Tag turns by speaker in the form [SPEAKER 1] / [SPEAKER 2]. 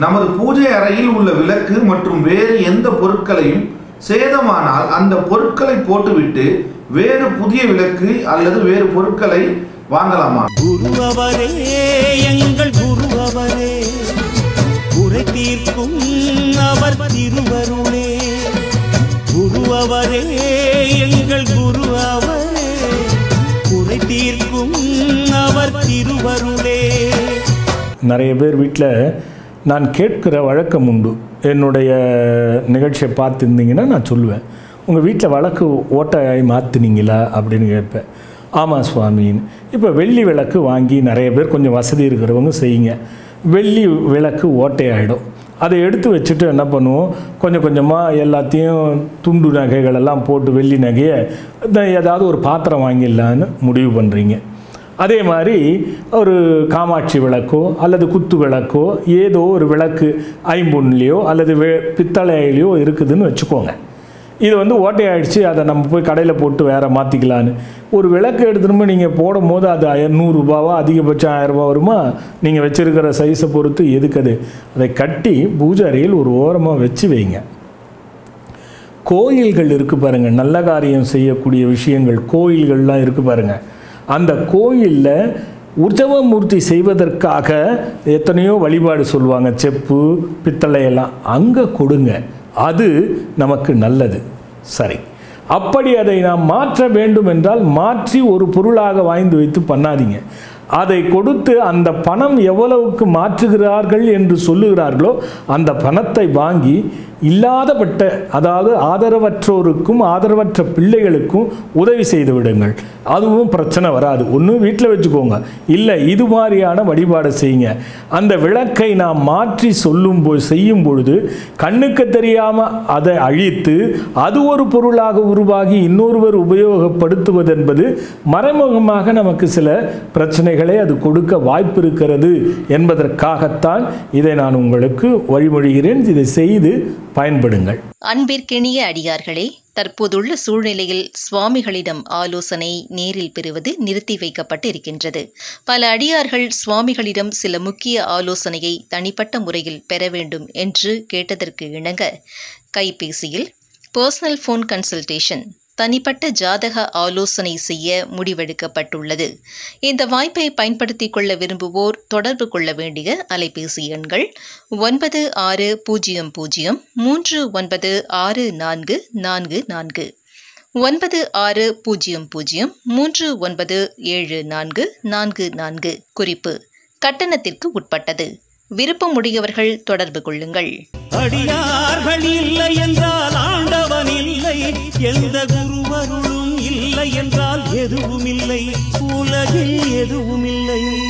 [SPEAKER 1] நமது பூஜை அறையில் உள்ள விளக்கு மற்றும் வேறு எந்த பொருட்களையும் சேதமானால் அந்த பொருட்களை போட்டுவிட்டு வேறு புதிய விளக்கு அல்லது வேறு பொருட்களை வாங்கலாமா
[SPEAKER 2] குரு அவரே எங்கள் குரு அவரே குறை தீர்க்கும் அவர் திருவருளே குரு அவரே எங்கள் குரு அவரே குறை தீர்க்கும் அவர் திருவருளே
[SPEAKER 3] நிறைய பேர் வீட்டில் நான் கேட்கிற வழக்கம் உண்டு என்னுடைய நிகழ்ச்சியை பார்த்துருந்தீங்கன்னா நான் சொல்லுவேன் உங்கள் வீட்டில் வழக்கு ஓட்டையாய் மாற்றினீங்களா அப்படின்னு கேட்பேன் ஆமாம் சுவாமின்னு இப்போ வெள்ளி விளக்கு வாங்கி நிறைய பேர் கொஞ்சம் வசதி இருக்கிறவங்க செய்யுங்க வெள்ளி விளக்கு ஓட்டையாயிடும் அதை எடுத்து வச்சுட்டு என்ன பண்ணுவோம் கொஞ்சம் கொஞ்சமாக எல்லாத்தையும் துண்டு நகைகள் எல்லாம் போட்டு வெள்ளி நகையை இந்த ஏதாவது ஒரு பாத்திரம் வாங்கிடலான்னு முடிவு பண்ணுறீங்க அதே மாதிரி ஒரு காமாட்சி விளக்கோ அல்லது குத்து விளக்கோ ஏதோ ஒரு விளக்கு ஐம்பொன்லையோ அல்லது வெ பித்தளையிலையோ இருக்குதுன்னு வச்சுக்கோங்க இது வந்து ஓட்டையாயிடுச்சு அதை நம்ம போய் கடையில் போட்டு வேற மாற்றிக்கலான்னு ஒரு விளக்கு எடுத்துகிட்டு நீங்கள் போடும் போது அது நூறுரூபாவா அதிகபட்சம் ஆயிரரூபா வருமா நீங்கள் வச்சுருக்கிற சைஸை பொறுத்து எதுக்கு அது அதை கட்டி பூஜை அறையில் ஒரு ஓரமாக வச்சு வைங்க கோயில்கள் இருக்கு பாருங்க நல்ல காரியம் செய்யக்கூடிய விஷயங்கள் கோயில்கள்லாம் இருக்கு பாருங்க அந்த கோயிலில் உற்சவமூர்த்தி செய்வதற்காக எத்தனையோ வழிபாடு சொல்லுவாங்க செப்பு பித்தளை எல்லாம் அங்கே கொடுங்க அது நமக்கு நல்லது சரி அப்படி அதை நாம் மாற்ற வேண்டும் என்றால் மாற்றி ஒரு பொருளாக வாய்ந்து வைத்து பண்ணாதீங்க அதை கொடுத்து அந்த பணம் எவ்வளவுக்கு மாற்றுகிறார்கள் என்று சொல்லுகிறார்களோ அந்த பணத்தை வாங்கி இல்லாதப்பட்ட அதாவது ஆதரவற்றோருக்கும் ஆதரவற்ற பிள்ளைகளுக்கும் உதவி செய்து விடுங்கள் அதுவும் பிரச்சனை வராது ஒன்று வீட்டில் வச்சுக்கோங்க இல்லை இது மாதிரியான வழிபாடு செய்யுங்க அந்த விளக்கை நாம் மாற்றி சொல்லும் போது செய்யும் பொழுது கண்ணுக்கு தெரியாமல் அதை அழித்து அது ஒரு பொருளாக உருவாகி இன்னொருவர் உபயோகப்படுத்துவது என்பது மறைமுகமாக நமக்கு சில பிரச்சனைகளை அது கொடுக்க வாய்ப்பு இருக்கிறது என்பதற்காகத்தான் இதை நான் உங்களுக்கு வழிமொழிகிறேன் இதை செய்து பயன்படுங்கள்
[SPEAKER 4] அன்பிற்கினிய அடியார்களே தற்போதுள்ள சூழ்நிலையில் சுவாமிகளிடம் ஆலோசனை நேரில் பெறுவது நிறுத்தி வைக்கப்பட்டு இருக்கின்றது பல அடியார்கள் சுவாமிகளிடம் சில முக்கிய ஆலோசனையை தனிப்பட்ட முறையில் பெற வேண்டும் என்று கேட்டதற்கு இணங்க கைபேசியில் பர்சனல் ஃபோன் கன்சல்டேஷன் தனிப்பட்ட ஜாதக ஆலோசனை செய்ய முடிவெடுக்கப்பட்டுள்ளது இந்த வாய்ப்பை பயன்படுத்திக் கொள்ள விரும்புவோர் தொடர்பு கொள்ள வேண்டிய அலைபேசி எண்கள் ஒன்பது ஆறு பூஜ்ஜியம் பூஜ்ஜியம் மூன்று ஒன்பது ஆறு நான்கு நான்கு நான்கு ஒன்பது ஆறு பூஜ்ஜியம் பூஜ்ஜியம் மூன்று ஒன்பது ஏழு நான்கு நான்கு நான்கு குறிப்பு கட்டணத்திற்கு உட்பட்டது விருப்பமுடையவர்கள் தொடர்பு கொள்ளுங்கள்
[SPEAKER 2] அடியார்கள் இல்லை என்றால் ஆண்டவன் இல்லை எந்த குருவருளும் இல்லை என்றால் எதுவும் இல்லை உலகில் எதுவும் இல்லை